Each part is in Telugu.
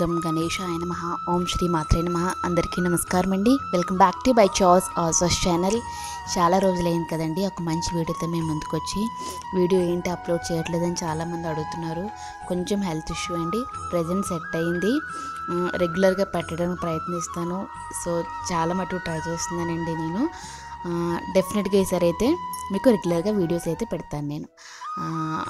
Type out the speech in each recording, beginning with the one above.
గం గణేశాయ నమ ఓం శ్రీ మాత్రే నమ అందరికీ నమస్కారం అండి వెల్కమ్ బ్యాక్ టు బై చాస్ ఆల్సోస్ ఛానల్ చాలా రోజులైంది కదండి ఒక మంచి వీడియోతో మేము ముందుకు వచ్చి వీడియో ఏంటి అప్లోడ్ చేయట్లేదని చాలామంది అడుగుతున్నారు కొంచెం హెల్త్ ఇష్యూ అండి ప్రజెంట్ సెట్ అయింది ఉమ్, రెగ్యులర్గా పెట్టడానికి ప్రయత్నిస్తాను సో చాలా మటుకు ట్రై చేస్తున్నానండి నేను ఆ, డెఫినెట్గా ఈసారి అయితే మీకు రెగ్యులర్గా వీడియోస్ అయితే పెడతాను నేను ఆ,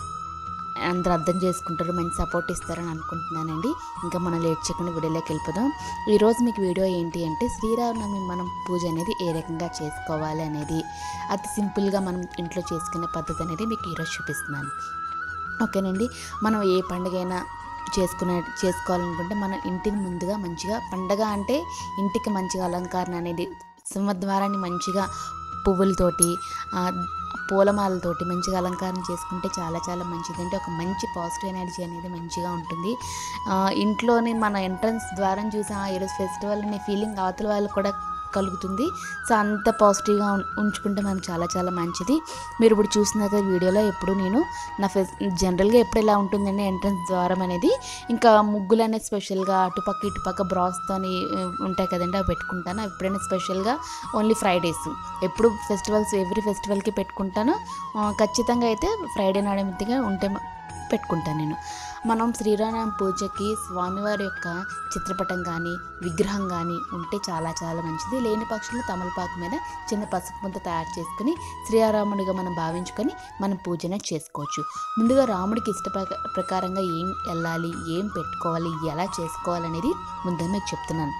అందరూ అర్థం చేసుకుంటారు మంచి సపోర్ట్ ఇస్తారని అనుకుంటున్నానండి ఇంకా మనం లేట్ చేయకుండా వీడియోలోకి వెళ్ళిపోదాం ఈరోజు మీకు వీడియో ఏంటి అంటే శ్రీరామనవమి మనం పూజ అనేది ఏ రకంగా చేసుకోవాలి అనేది అతి సింపుల్గా మనం ఇంట్లో చేసుకునే పద్ధతి అనేది మీకు ఈరోజు చూపిస్తున్నాను ఓకేనండి మనం ఏ పండుగైనా చేసుకునే చేసుకోవాలనుకుంటే మన ఇంటిని ముందుగా మంచిగా పండగ అంటే ఇంటికి మంచిగా అలంకరణ అనేది సింహద్వారాన్ని మంచిగా పువ్వులతోటి ఆ, పూలమాలతోటి మంచిగా అలంకారం చేసుకుంటే చాలా చాలా మంచిది అంటే ఒక మంచి పాజిటివ్ ఎనర్జీ అనేది మంచిగా ఉంటుంది ఆ, ఇంట్లోని మన ఎంట్రన్స్ ద్వారం చూసి "ఆ, ఈరోజు ఫెస్టివల్ అనే ఫీలింగ్ అవతల వాళ్ళకి కూడా కలుగుతుంది సో అంత పాజిటివ్గా ఉం- ఉంచుకుంటే మనకు చాలా చాలా మంచిది మీరు ఇప్పుడు చూసిన కదా వీడియోలో ఎప్పుడు నేను నా ఫెస్ జనరల్గా ఎప్పుడు ఎలా ఉంటుందండి ఎంట్రన్స్ ద్వారం అనేది ఇంకా ముగ్గులు అనేది స్పెషల్గా అటుపక్క ఇటుపక్క బ్రాస్తోని ఉంటాయి కదండి అవి పెట్టుకుంటాను అవి ఎప్పుడైనా స్పెషల్గా ఓన్లీ ఫ్రైడేస్ ఎప్పుడు ఫెస్టివల్స్ ఎవ్రీ ఫెస్టివల్కి పెట్టుకుంటాను ఆ, ఖచ్చితంగా అయితే ఫ్రైడే నాడు మిత్తిగా ఉంటే మ- పెట్టుకుంటాను నేను మనం శ్రీరామ పూజకి స్వామివారి యొక్క చిత్రపటం కానీ విగ్రహం కానీ ఉంటే చాలా చాలా మంచిది లేని పక్షంలో తమలపాకు మీద చిన్న పసుపు ముద్ద తయారు చేసుకుని శ్రీరాముడిగా మనం భావించుకొని మనం పూజన చేసుకోవచ్చు ముందుగా రాముడికి ఇష్ట ప్రక- ప్రకారంగా ఏం వెళ్ళాలి ఏం పెట్టుకోవాలి ఎలా చేసుకోవాలనేది ముందే మీకు చెప్తున్నాను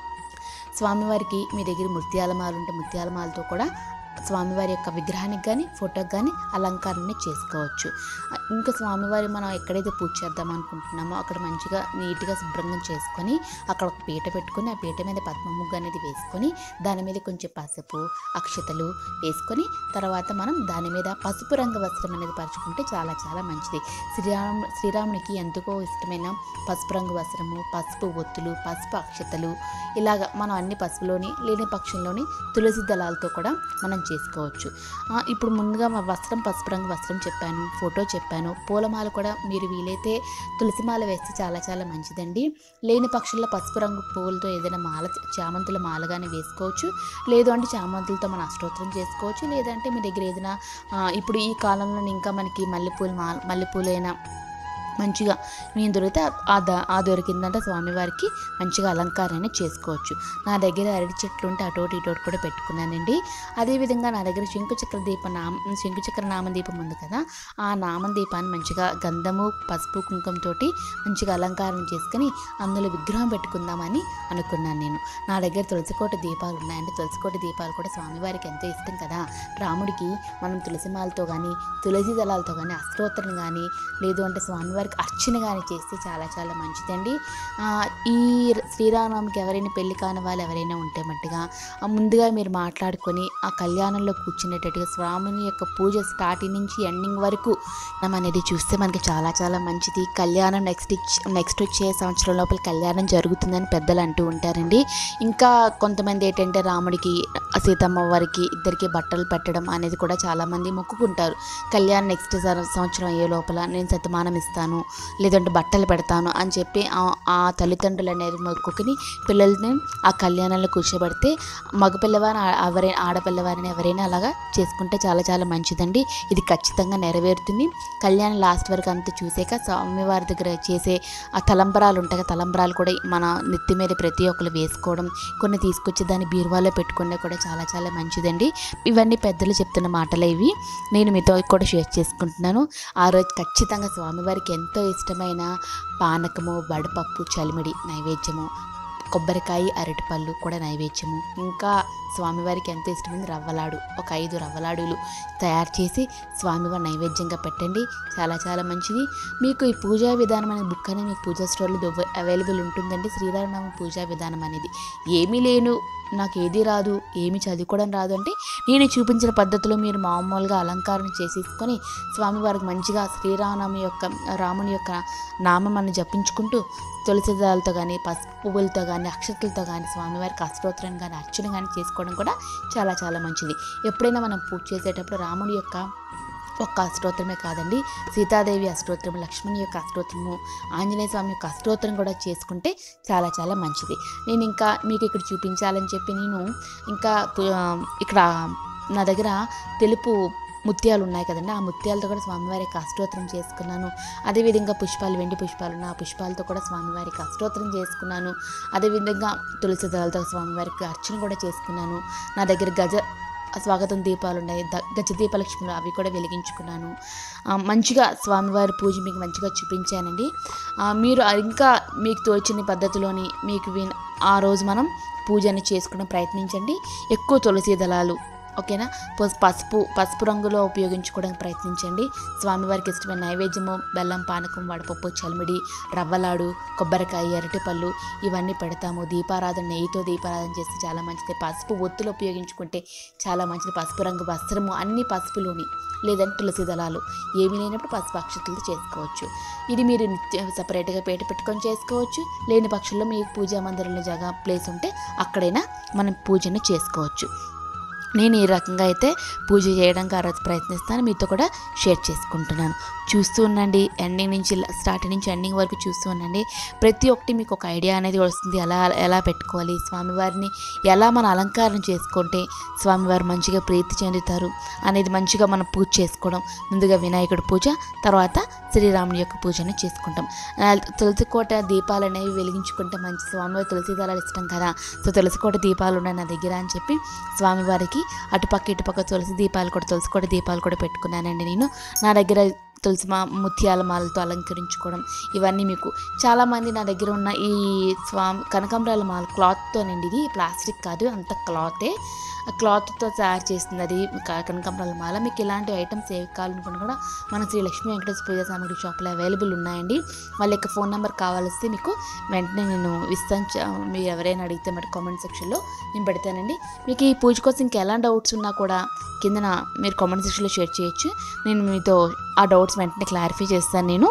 స్వామివారికి మీ దగ్గర ముత్యాలమాల ఉంటే ముత్యాలమాలతో కూడా స్వామివారి యొక్క విగ్రహానికి కానీ ఫోటోకి కానీ అలంకరణ చేసుకోవచ్చు ఆ, ఇంకా స్వామివారి మనం ఎక్కడైతే పూజ చేద్దాం అనుకుంటున్నామో అక్కడ మంచిగా నీట్గా శుభ్రంగా చేసుకొని అక్కడ ఒక పీట పెట్టుకొని ఆ పీట మీద పద్మ ముగ్గు అనేది వేసుకొని దాని మీద కొంచెం పసుపు అక్షతలు వేసుకొని తర్వాత మనం దాని మీద పసుపు రంగు వస్త్రం అనేది పరుచుకుంటే చాలా చాలా మంచిది శ్రీరామ శ్రీరామునికి ఎందుకో ఇష్టమైన పసుపు రంగు వస్త్రము పసుపు ఒత్తులు పసుపు అక్షతలు ఇలాగ మనం అన్ని పసుపులోని లేని పక్షంలోని తులసి దళాలతో కూడా మనం చేసుకోవచ్చు ఆ, ఇప్పుడు ముందుగా మా వస్త్రం పసుపు రంగు వస్త్రం చెప్పాను ఫోటో చెప్పాను పూలమాల కూడా మీరు వీలైతే తులసిమాల వేస్తే చాలా చాలా మంచిదండి లేని పక్షంలో పసుపు రంగు పువ్వులతో ఏదైనా మాల చామంతుల మాలగానే వేసుకోవచ్చు లేదు అంటే చామంతులతో మనం అష్టోత్తరం చేసుకోవచ్చు లేదంటే మీ దగ్గర ఏదైనా ఆ, ఇప్పుడు ఈ కాలంలో ఇంకా మనకి మల్లెపూలు మా మల్లెపూలైనా మంచిగా మేము దొరికితే ఆ ద ఆ దొరికిందంటే స్వామివారికి మంచిగా అలంకారాన్ని చేసుకోవచ్చు నా దగ్గర అరటి చెట్లు ఉంటే అటోటి ఇటోటి కూడా పెట్టుకున్నానండి అదేవిధంగా నా దగ్గర శంకుచక్ర దీప నామ శంకుచక్ర నామదీపం ఉంది కదా ఆ నామదీపాన్ని మంచిగా గంధము పసుపు కుంకుమతో మంచిగా అలంకారం చేసుకుని అందులో విగ్రహం పెట్టుకుందామని అనుకున్నాను నేను నా దగ్గర తులసికోట దీపాలు ఉన్నాయండి తులసికోట దీపాలు కూడా స్వామివారికి ఎంతో ఇష్టం కదా రాముడికి మనం తులసిమాలతో కానీ తులసి దళాలతో కానీ అష్టోత్తరం కానీ లేదు అంటే స్వామివారికి అర్చన కానీ చేస్తే చాలా చాలా మంచిదండి ఆ, ఈ శ్రీరామనవమికి ఎవరైనా పెళ్లి కాని వాళ్ళు ఎవరైనా ఉంటే మట్టుగా ఆ, ముందుగా మీరు మాట్లాడుకొని ఆ కళ్యాణంలో కూర్చునేటట్టుగా స్వామిని యొక్క పూజ స్టార్టింగ్ నుంచి ఎండింగ్ వరకు మనం అనేది చూస్తే మనకి చాలా చాలా మంచిది కళ్యాణం నెక్స్ట్ నెక్స్ట్ వచ్చే సంవత్సరం లోపల కళ్యాణం జరుగుతుందని పెద్దలు అంటూ ఉంటారండి ఇంకా కొంతమంది ఏంటంటే రాముడికి సీతమ్మ వారికి ఇద్దరికి బట్టలు పెట్టడం అనేది కూడా చాలామంది మొక్కుకుంటారు కళ్యాణ్ నెక్స్ట్ సంవత్సరం అయ్యే లోపల నేను సతమానం ఇస్తాను లేదంటే బట్టలు పెడతాను అని చెప్పి ఆ- ఆ తల్లిదండ్రులు అనేది మొక్కుకుని పిల్లల్ని ఆ కళ్యాణంలో కూర్చోబెడితే మగపిల్లవారిని ఆ- ఎవరైనా ఆడపిల్లవారిని ఎవరైనా అలాగా చేసుకుంటే చాలా చాలా మంచిదండి ఇది ఖచ్చితంగా నెరవేరుతుంది కళ్యాణం లాస్ట్ వరకు అంతా చూసాక స్వామివారి దగ్గర చేసే ఆ తలంబరాలు ఉంటాయి కదా, తలంబరాలు కూడా మన నెత్తి మీద ప్రతి ఒక్కరు వేసుకోవడం కొన్ని తీసుకొచ్చి దాన్ని బీరువాలో పెట్టుకున్నా కూడా చాలా చాలా మంచిదండి ఇవన్నీ పెద్దలు చెప్తున్న మాటలే ఇవి నేను మీతో కూడా షేర్ చేసుకుంటున్నాను ఆ రోజు ఖచ్చితంగా స్వామివారికి ఎంతో ఇష్టమైన పానకము వడపప్పు చలిమిడి నైవేద్యము కొబ్బరికాయ అరటిపళ్ళు కూడా నైవేద్యము ఇంకా స్వామివారికి ఎంతో ఇష్టమైంది రవ్వలాడు ఒక ఐదు రవ్వలాడులు తయారు చేసి స్వామివారి నైవేద్యంగా పెట్టండి చాలా చాలా మంచిది మీకు ఈ పూజా విధానం అనే బుక్ అనేది మీకు పూజా స్టోర్లో అవైలబుల్ ఉంటుందండి శ్రీరామనామ పూజా విధానం అనేది ఏమీ లేను నాకు ఏది రాదు ఏమి చదువుకోవడం రాదు అంటే నేను చూపించిన పద్ధతిలో మీరు మామూలుగా అలంకారం చేసేసుకొని స్వామివారికి మంచిగా శ్రీరామనామ యొక్క రాముని యొక్క నామం జపించుకుంటూ తులసి దళాలతో కానీ పసుపు పువ్వులతో కానీ అక్షతలతో కానీ స్వామివారికి అష్టోత్తరం కానీ అర్చన కానీ చేసుకోవడం కూడా చాలా చాలా మంచిది ఎప్పుడైనా మనం పూజ చేసేటప్పుడు రాముడి యొక్క ఒక్క అష్టోత్తరమే కాదండి సీతాదేవి అష్టోత్తరం లక్ష్మణి యొక్క అష్టోత్తరము ఆంజనేయ స్వామి యొక్క అష్టోత్తరం కూడా చేసుకుంటే చాలా చాలా మంచిది నేను ఇంకా మీకు ఇక్కడ చూపించాలని చెప్పి నేను ఇంకా పు- ఆ, ఇక్కడ నా దగ్గర తెలుపు ముత్యాలు ఉన్నాయి కదండి ఆ ముత్యాలతో కూడా స్వామివారికి అష్టోత్తరం చేసుకున్నాను అదేవిధంగా పుష్పాలు వెండి పుష్పాలు ఉన్నాయి ఆ పుష్పాలతో కూడా స్వామివారికి అష్టోత్తరం చేసుకున్నాను అదేవిధంగా తులసి దళాలతో స్వామివారికి అర్చన కూడా చేసుకున్నాను నా దగ్గర గజ స్వాగతం దీపాలు ఉన్నాయి ద గజ దీపలక్ష్మిలు అవి కూడా వెలిగించుకున్నాను ఆ, మంచిగా స్వామివారి పూజ మీకు మంచిగా చూపించానండి ఆ, మీరు ఇంకా మీకు తోచిన పద్ధతిలోని మీకు విన్ ఆ రోజు మనం పూజని చేసుకోవడం ప్రయత్నించండి ఎక్కువ తులసి దళాలు ఓకేనా పస్- పసుపు పసుపు రంగులో ఉపయోగించుకోవడానికి ప్రయత్నించండి స్వామివారికి ఇష్టమైన నైవేద్యము బెల్లం పానకం వడపప్పు చలిమిడి రవ్వలాడు కొబ్బరికాయ అరటిపళ్ళు ఇవన్నీ పెడతాము దీపారాధన నెయ్యితో దీపారాధన చేస్తే చాలా మంచిది పసుపు ఒత్తులు ఉపయోగించుకుంటే చాలా మంచిది పసుపు రంగు వస్త్రము అన్ని పసుపులోని లేదంటే తులసి దళాలు ఏమీ లేనప్పుడు పసుపు అక్షతలతో చేసుకోవచ్చు ఇది మీరు నిత్యం సపరేట్గా పేట పెట్టుకొని చేసుకోవచ్చు లేని పక్షంలో మీ పూజా మందిరంలో జగ ప్లేస్ ఉంటే అక్కడైనా మనం పూజను చేసుకోవచ్చు నేను ఈ రకంగా అయితే పూజ చేయడానికి ఆ రోజు ప్రయత్నిస్తాను మీతో కూడా షేర్ చేసుకుంటున్నాను చూస్తూ ఉండండి ఎండింగ్ నుంచి స్టార్టింగ్ నుంచి ఎండింగ్ వరకు చూస్తూ ఉండండి ప్రతి ఒక్కటి మీకు ఒక ఐడియా అనేది వస్తుంది ఎలా ఎలా పెట్టుకోవాలి స్వామివారిని ఎలా మన అలంకారం చేసుకుంటే స్వామివారు మంచిగా ప్రీతి చెందుతారు అనేది మంచిగా మనం పూజ చేసుకోవడం ముందుగా వినాయకుడి పూజ తర్వాత శ్రీరాముని యొక్క పూజను చేసుకుంటాం ఆ, తులసి కోట దీపాలు అనేవి వెలిగించుకుంటే మంచి స్వామివారి తులసి దళాలు ఇష్టం కదా సో తులసి కోట దీపాలు ఉన్నాయి నా దగ్గర అని చెప్పి స్వామివారికి అటుపక్క ఇటుపక్క తులసి దీపాలు కూడా తులసి కోట దీపాలు కూడా పెట్టుకున్నానండి నేను నా దగ్గర తులసి మా ముత్యాల మాలతో అలంకరించుకోవడం ఇవన్నీ మీకు చాలామంది నా దగ్గర ఉన్న ఈ స్వామి కనకాంబరాల మాల క్లాత్తోనండి ఇది ప్లాస్టిక్ కాదు అంత క్లాతే ఆ క్లాత్తో తయారు చేస్తుంది అది క- కనకాంబరాల మాల మీకు ఇలాంటి ఐటమ్స్ ఏవి కావాలనుకున్నా కూడా మన శ్రీ లక్ష్మీ వెంకటేశ్వర పూజా సామాగ్రి షాప్లో అవైలబుల్ ఉన్నాయండి వాళ్ళ యొక్క ఫోన్ నెంబర్ కావాల్సి మీకు వెంటనే నేను ఇస్తాను చ- మీరు ఎవరైనా అడిగితే మరి కామెంట్ సెక్షన్లో నేను పెడతానండి మీకు ఈ పూజ కోసం ఇంకా ఎలా డౌట్స్ ఉన్నా కూడా కిందన మీరు కామెంట్ సెక్షన్లో షేర్ చేయొచ్చు నేను మీతో ఆ డౌట్స్ వెంటనే క్లారిఫై చేస్తాను నేను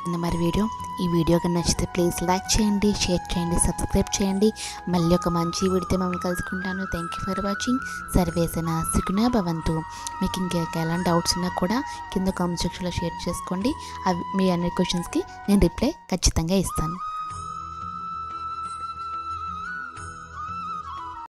అన్న మరి వీడియో ఈ వీడియో కన్నా నచ్చితే ప్లీజ్ లైక్ చేయండి షేర్ చేయండి సబ్స్క్రైబ్ చేయండి మళ్ళీ ఒక మంచి వీడియోతో మమ్మల్ని కలుసుకుంటాను థ్యాంక్ యూ ఫర్ వాచింగ్ సర్వేసన సుగుణ భవంతు మీకు ఇంకా ఎలాంటి డౌట్స్ ఉన్నా కూడా కింద కామెంట్ సెక్షన్లో షేర్ చేసుకోండి అవి మీ అన్ని క్వశ్చన్స్కి నేను రిప్లై ఖచ్చితంగా ఇస్తాను